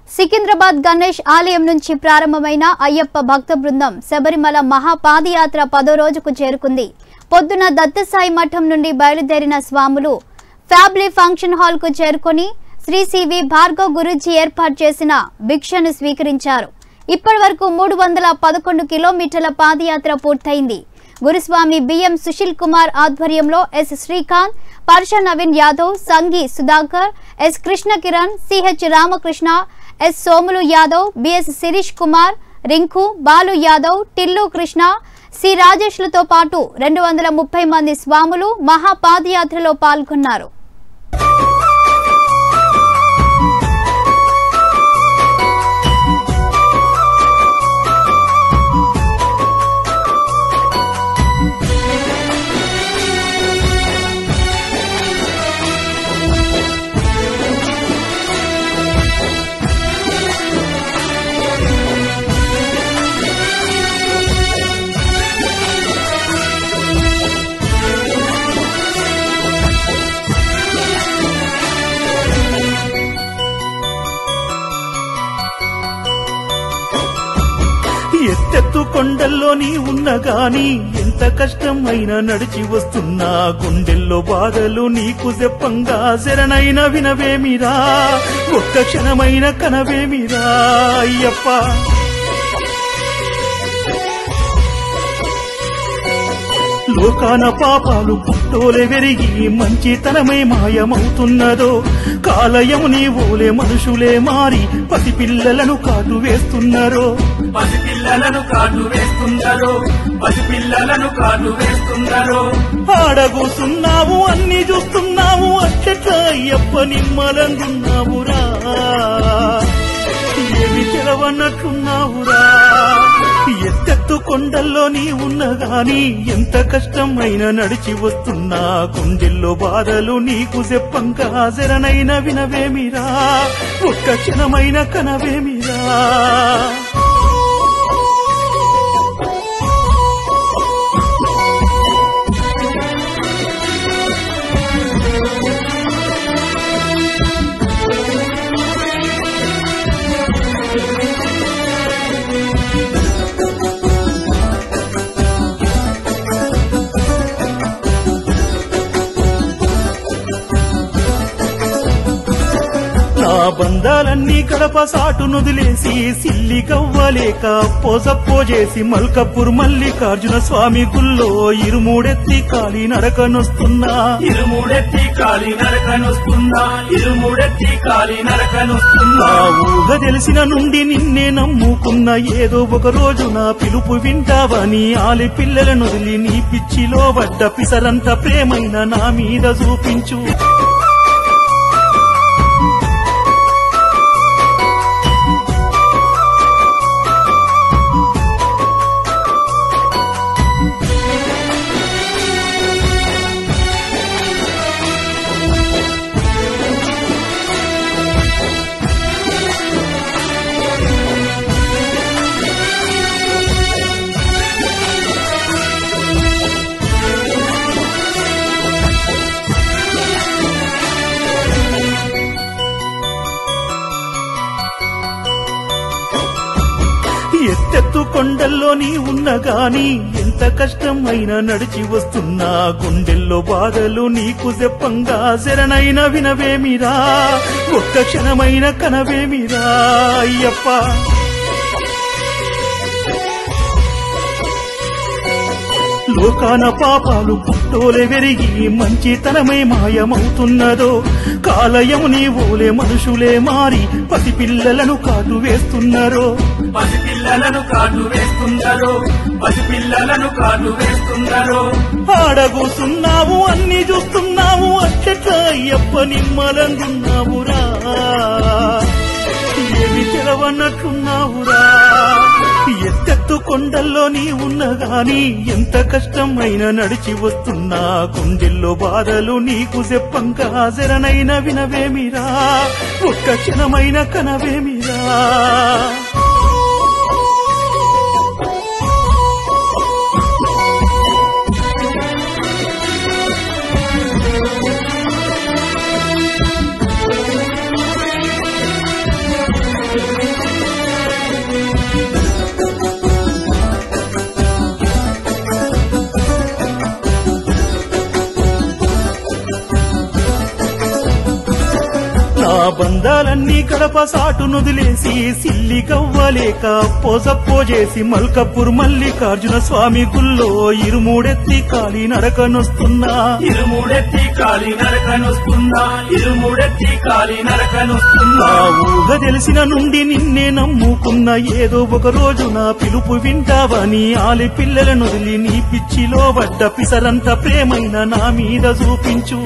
సికింద్రాబాద్ గణేష్ ఆలయం నుంచి ప్రారంభమైన అయ్యప్ప భక్త బృందం శబరిమల మహాపాదయాత్ర పదో రోజుకు చేరుకుంది పొద్దున దత్తసాయి మఠం నుండి బయలుదేరిన స్వాములు ఫ్యాబ్లీ ఫంక్షన్ హాల్ కు చేరుకొని శ్రీ సివి భార్గవ్ గురూజీ ఏర్పాటు చేసిన భిక్షను స్వీకరించారు ఇప్పటి వరకు మూడు వందల పదకొండు కిలోమీటర్ల పాదయాత్ర పూర్తయింది గురుస్వామి బిఎం సుశీల్ కుమార్ ఆధ్వర్యంలో S Srikanth Parsha Naveen Yadav Sanghi Sudhakar S Krishna Kiran CH Ramakrishna S Somulu Yadav BS Sirish Kumar Rinku Balu Yadav Tillu Krishna C రాజేష్లతో పాటు రెండు వందల ముప్పై మంది స్వాములు మహాపాదయాత్రలో పాల్గొన్నారు ఎత్తెత్తు కొండల్లో నీ ఉన్న గాని ఎంత కష్టమైనా నడిచి వస్తున్నా గుండెల్లో బాధలు నీకు చెప్పంగా శరణైన వినవేమిరా ఒక్క క్షణమైన కనవేమిరా అయ్యప్ప లోకాన పాపాలు పుట్టోలే వెరిగి మంచితనమే మాయమవుతున్నదో కాలయము నీ ఓలే మనుషులే మారి పసి పిల్లలను కాటు వేస్తున్నారో పసిపిల్లలను కాటు వేస్తున్నారు పసిపిల్లలను కాటు వేస్తున్నారు ఆడగూసున్నావు అన్ని చూస్తున్నావు అచ్చట అయ్యప్ప నిమ్మలంగున్నావురా ఏమి తెలవన్నట్టున్నావురా ఎత్తెత్తు కొండల్లో నీ ఉన్న గాని ఎంత కష్టమైనా నడిచి వస్తున్నా గుండెల్లో బాధలు నీకు చెప్పంగా శరణైన వినవేమిరా ఒక్క క్షణమైన కనవేమిరా నా బంధాలన్నీ కడప సాటు నుదిలేసి సిల్లి కవ్వలేక పోసప్పో చేసి మల్కపూర్ మల్లికార్జున స్వామి గుల్లో ఇరుమూడెత్తి కాలి నరకనొస్తున్నా ఇరుముడెత్తి కాలి నరకనొస్తున్నా ఇరుముడెత్తి కాలి నరకనొస్తున్నా నా ఊహ తెలిసిన నుండి నిన్నే నమ్ముకున్న ఏదో ఒక రోజు నా పిలుపు వింటావని ఆలి పిల్లలను వదిలి నీ పిచ్చిలో పడ్డ పిసరంత ప్రేమైన నా మీద చూపించు ఎత్తెత్తు కొండల్లో నీ ఉన్న గాని ఎంత కష్టమైనా నడిచి వస్తున్నా గుండెల్లో బాధలు నీకు చెప్పంగా శరణైన వినవేమిరా ఒక్క క్షణమైన కనవేమిరా అయ్యప్ప లోకాన పాపాలు పుట్టోలే వెరిగి మంచితనమే మాయమవుతున్నదో కాలయము నీ ఓలే మనుషులే మారి పసి పిల్లలను కాటు వేస్తున్నారో పసిపిల్లలను కాటు వేస్తున్నారు పసిపిల్లలను కాటు వేస్తున్నారు ఆడగూసున్నావు అన్ని చూస్తున్నావు అచ్చట అయ్యప్ప నిమ్మలంగున్నావురా ఏమి తెలవన్నట్టున్నావురా ఎత్తెత్తు కొండల్లో నీ ఉన్న గాని ఎంత కష్టమైనా నడిచి వస్తున్నా గుండెల్లో బాధలు నీకు చెప్పంగా శరణైన వినవేమిరా ఒక్క క్షణమైన కనవేమిరా బంధాలన్నీ కడప సాటు నుదిలేసి సిల్లి కవ్వలేక పోసప్పో చేసి మల్కపూర్ మల్లికార్జున స్వామి గుల్లో ఇరుమూడెత్తి కాలి నరకనొస్తున్నా ఇరుముడెత్తి కాలి నరకనొస్తున్నా ఇరుముడెత్తి కాలి నరకనొస్తున్నా నా ఊహ తెలిసిన నుండి నిన్నే నమ్ముకున్న ఏదో ఒక రోజు నా పిలుపు వింటావని ఆలి పిల్లలను వదిలి నీ పిచ్చిలో పడ్డ పిసరంత ప్రేమైన నా మీద చూపించు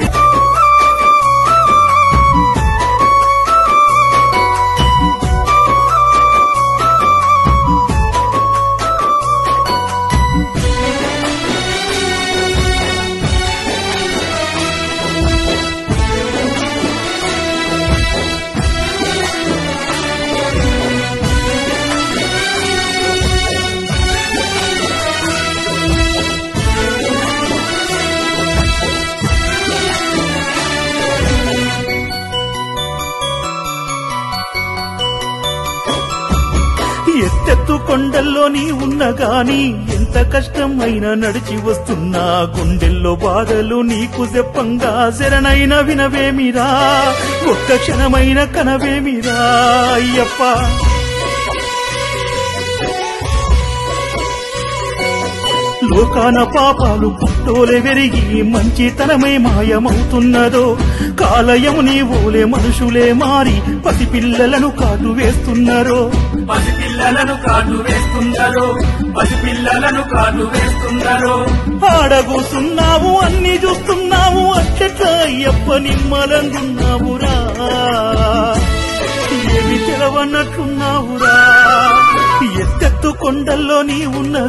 ఎత్తెత్తు కొండల్లో నీ ఉన్న గాని ఎంత కష్టమైనా నడిచి వస్తున్నా గుండెల్లో బాధలు నీకు చెప్పంగా శరణైన వినవేమిరా ఒక్క క్షణమైన కనవేమిరా అయ్యప్ప లోకాన పాపాలు పుట్టోలే వెరిగి మంచితనమే మాయమవుతున్నదో కాలయము నీ ఓలే మనుషులే మారి పసిపిల్లలను కాటు వేస్తున్నారో పసిపిల్లలను కాటు వేస్తున్నారు పసిపిల్లలను కాటు వేస్తున్నారు ఆడగూసున్నావు అన్ని చూస్తున్నావు అచ్చట అయ్యప్ప నిమ్మలంగున్నావురా ఏమి తెలవన్నట్టున్నావురా ఎత్తెత్తు కొండల్లో నీ ఉన్న